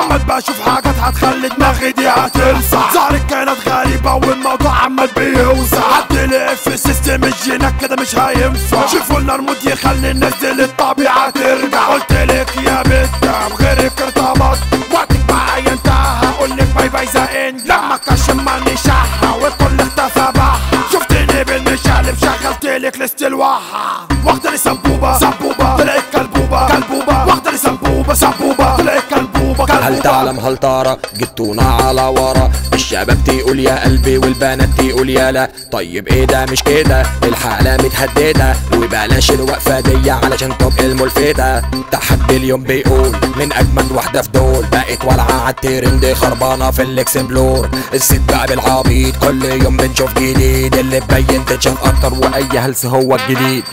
عمال بشوف حاجات هتخلي دماغي دي هتلسع زعلك كانت غريبة والموضوع عمال بيوسع عدل في السيستم الجينات كده مش هينفع شوفوا لنا المود يخلي ننزل الطبيعة ترجع قلت لك يا بنت بغيرك ارتبط وقتك معايا انتهى هقولك باي باي زقين لما كشم ماني شحة والكل اختفى بحة شفتني بالمشالب شغلتلك لست الوحة واخدة لي سبوبة سبوبة طلعت كلبوبة كلبوبة واخدة لي سبوبة سبوبة طلعت كلبوبة كلبوبة هل تعلم هل ترى جبتونا على ورا الشباب تقول يا قلبي والبنات تقول يا لا طيب ايه ده مش كده الحالة متهددة وبلاش الوقفة دي علشان تبقى الملفتة تحدي اليوم بيقول من اجمل واحدة في دول بقت والعة عالترند خربانة في الاكسبلور الست بقى بالعبيط كل يوم بنشوف جديد اللي تبين تتشاف اكتر واي هلس هو الجديد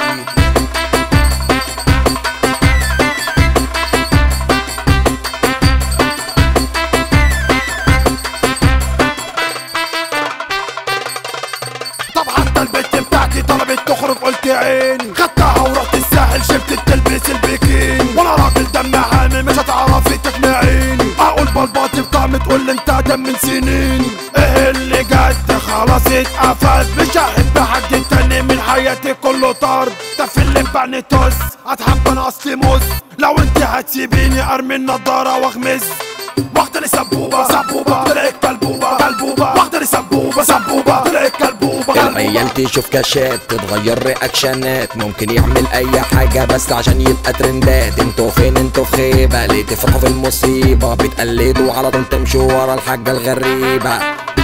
طب حتى البنت بتاعتي طلبت تخرج قلت يا عيني خدتها ورحت الساحل شفت تلبس البيكيني وانا راجل دم حامي مش هتعرفي تقنعيني اقول بلبطي بطعم تقول لي انت دم من سنيني ايه اللي جد خلاص اتقفل مش هحب حد تاني من حياتي كله طرد ده في اللي بعني طز هتحب انا اصلي مز لو انت هتسيبيني ارمي النضاره واغمز واخدة لي سبوبة سبوبة طلعت كلبوبة كلبوبة واخدة لي سبوبة سبوبة طلعت كلبوبة كلبوبة العيال تشوف كاشات تتغير رياكشنات ممكن يعمل اي حاجة بس عشان يبقى ترندات انتوا فين انتوا في خيبة ليه تفرحوا في المصيبة بتقلدوا على طول تمشوا ورا الحاجة الغريبة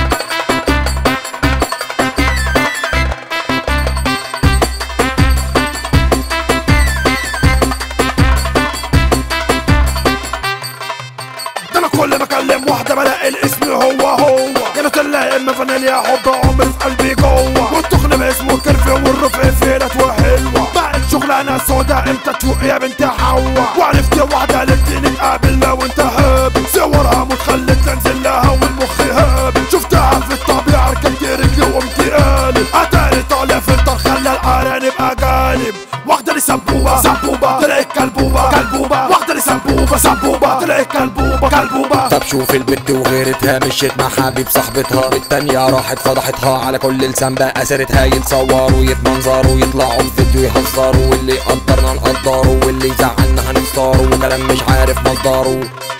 ده انا كل ما اكلم واحدة بلاقي الاسم هو هو كانت لها اما فانيليا حب عمري في قلبي جوه والتخن باسمه كرفي والرفق فيلت وحلوة بقت شغلانة سودا امتى تفوق يا بنت حوا وعرفت واحدة قالت لي نتقابل لو انت هابل صورها متخلت تنزل لها والمخ هابل شفتها في الطبيعة ركبت رجلي وقمت قالب اتاري طالع فلتر خلى الارانب اجانب واخدة لي سبوبة سبوبة طلعت كلبوبة كلبوبة واخدة لي سبوبة سبوبة طلعت كلبوبة كلبوبة طب شوف البت وغيرتها مشيت مع حبيب صاحبتها التانية راحت فضحتها على كل لسان بقى سيرتها يتصوروا يتمنظروا يطلعوا في فيديو يهزروا واللي يقدرنا نقدره واللي يزعلنا هنختاره وكلام مش عارف مصدره